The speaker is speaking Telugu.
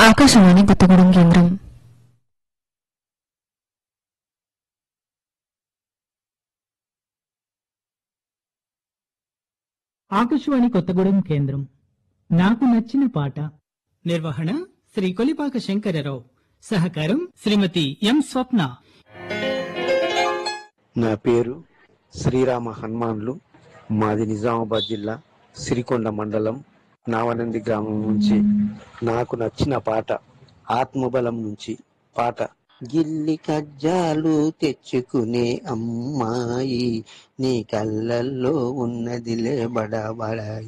ఆకాశవాణి కొత్తగూడెం కేంద్రం ఆకాశవాణి కొత్తగూడెం కేంద్రం నాకు నచ్చిన పాట నిర్వహణ శ్రీ కొలిపాక శంకరరావు సహకారం శ్రీమతి ఎం స్వప్న నా పేరు శ్రీరామ హనుమాన్లు మాది నిజామాబాద్ జిల్లా సిరికొండ మండలం నావనంది గ్రామం నుంచి నాకు నచ్చిన పాట ఆత్మబలం నుంచి పాట గిల్లి కజ్జాలు తెచ్చుకునే అమ్మాయి నీ కళ్ళల్లో ఉన్నదిలే బడబడాయి